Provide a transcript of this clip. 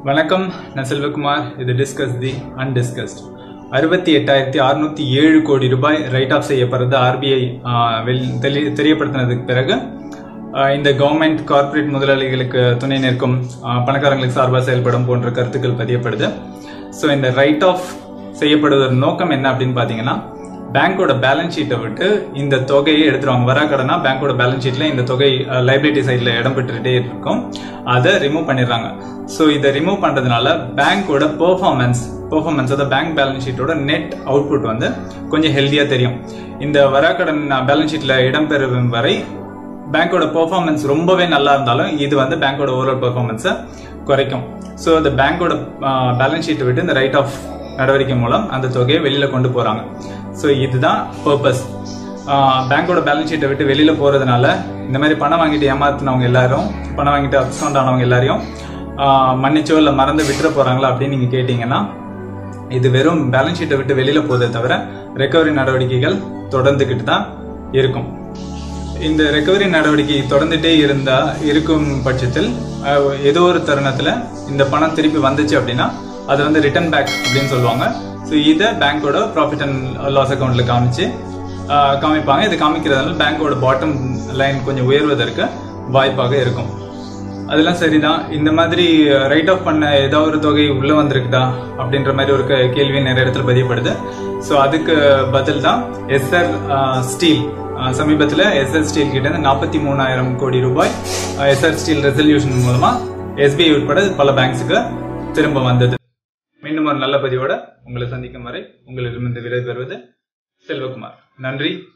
வணக்கம் நான் செல்வகுமார் இது டிஸ்கஸ் தி அன்டிஸ்கஸ்ட் அறுபத்தி எட்டாயிரத்தி அறுநூத்தி ஏழு கோடி ரூபாய் ரைட் ஆஃப் செய்யப்படுறது ஆர்பிஐ தெரியப்படுத்தினதுக்கு பிறகு ஆஹ், இந்த கவர்மெண்ட் கார்ப்பரேட் முதலாளிகளுக்கு துணை நிற்கும் ஆஹ், பணக்காரங்களுக்கு சார்பாக செயல்படும் போன்ற கருத்துக்கள் பதியப்படுது ஸோ இந்த ரைட் ஆஃப் செய்யப்படுவதன் நோக்கம் என்ன அப்படின்னு பார்த்தீங்கன்னா பேங்கோட பேலன்ஸ் ஷீட்டை விட்டு இந்த தொகையை எடுத்துருவாங்க வரா கடனா பேங்கோட பேலன்ஸ் ஷீட்ல இந்த தொகை லைபிலிட்டி சைட்ல இடம் பெற்றுட்டே இருக்கும் அதை ரிமூவ் பண்ணிடுறாங்க ஸோ இதை ரிமூவ் பண்றதுனால பேங்கோட பெர்ஃபார்மன்ஸ் பெர்ஃபார்மன்ஸ் அதாவது பேங்க் பேலன்ஸ் ஷீட்டோட நெட் அவுட்புட் வந்து கொஞ்சம் ஹெல்த்தியா தெரியும் இந்த வராக்கடன் பேலன்ஸ் ஷீட்ல இடம்பெறும் வரை பேங்கோட பெர்ஃபார்மன்ஸ் ரொம்பவே நல்லா இருந்தாலும் இது வந்து பேங்கோட ஓவரால் பெர்ஃபார்மன்ஸை குறைக்கும் ஸோ இந்த பேங்கோட பேலன்ஸ் ஷீட்டை விட்டு இந்த ரைட் ஆஃப் நடவடிக்கை மூலம் அந்த தொகையை வெளியில கொண்டு போறாங்க ஸோ இதுதான் பர்பஸ் பேங்கோட பேலன்ஸ் ஷீட்டை விட்டு வெளியில போறதுனால இந்த மாதிரி பணம் வாங்கிட்டு ஏமாத்தினவங்க எல்லாரும் பணம் வாங்கிட்டு அப்சவுண்ட் ஆனவங்க எல்லாரையும் ஆஹ் மன்னிச்சோ இல்லை மறந்து விட்டுற போறாங்களா அப்படின்னு நீங்க கேட்டீங்கன்னா இது வெறும் பேலன்ஸ் ஷீட்டை விட்டு வெளியில போதே தவிர ரெக்கவரி நடவடிக்கைகள் தொடர்ந்துகிட்டு தான் இருக்கும் இந்த ரெக்கவரி நடவடிக்கை தொடர்ந்துட்டே இருந்தா இருக்கும் பட்சத்தில் அஹ், ஏதோ ஒரு தருணத்துல இந்த பணம் திருப்பி வந்துச்சு அப்படின்னா அது வந்து ரிட்டர்ன் பேக் அப்படின்னு சொல்லுவாங்க ஸோ இதை பேங்கோட ப்ராஃபிட் அண்ட் லாஸ் அக்கௌண்ட்ல காமிச்சு அஹ், காமிப்பாங்க இது காமிக்கிறதுனால பேங்கோட பாட்டம் லைன் கொஞ்சம் உயர்வதற்கு வாய்ப்பாக இருக்கும் அதெல்லாம் சரிதான் இந்த மாதிரி ரைட் ஆஃப் பண்ண ஏதாவது ஒரு தொகை உள்ள வந்திருக்குதா அப்படின்ற மாதிரி ஒரு கே- கேள்வி நிறைய இடத்துல பதியப்படுது ஸோ அதுக்கு பதில் தான் எஸ்ஆர் ஸ்டீல் சமீபத்தில் எஸ்ஆர் ஸ்டீல் கிட்ட இருந்து நாற்பத்தி மூணாயிரம் கோடி ரூபாய் எஸ்ஆர் ஸ்டீல் ரெசல்யூஷன் மூலமா எஸ்பிஐ உட்பட பல பேங்க்ஸுக்கு திரும்ப வந்தது மீண்டும் ஒரு நல்ல பதிவோட உங்களை சந்திக்கும் வரை உங்களிடமிருந்து விடைபெறுவது செல்வகுமார் நன்றி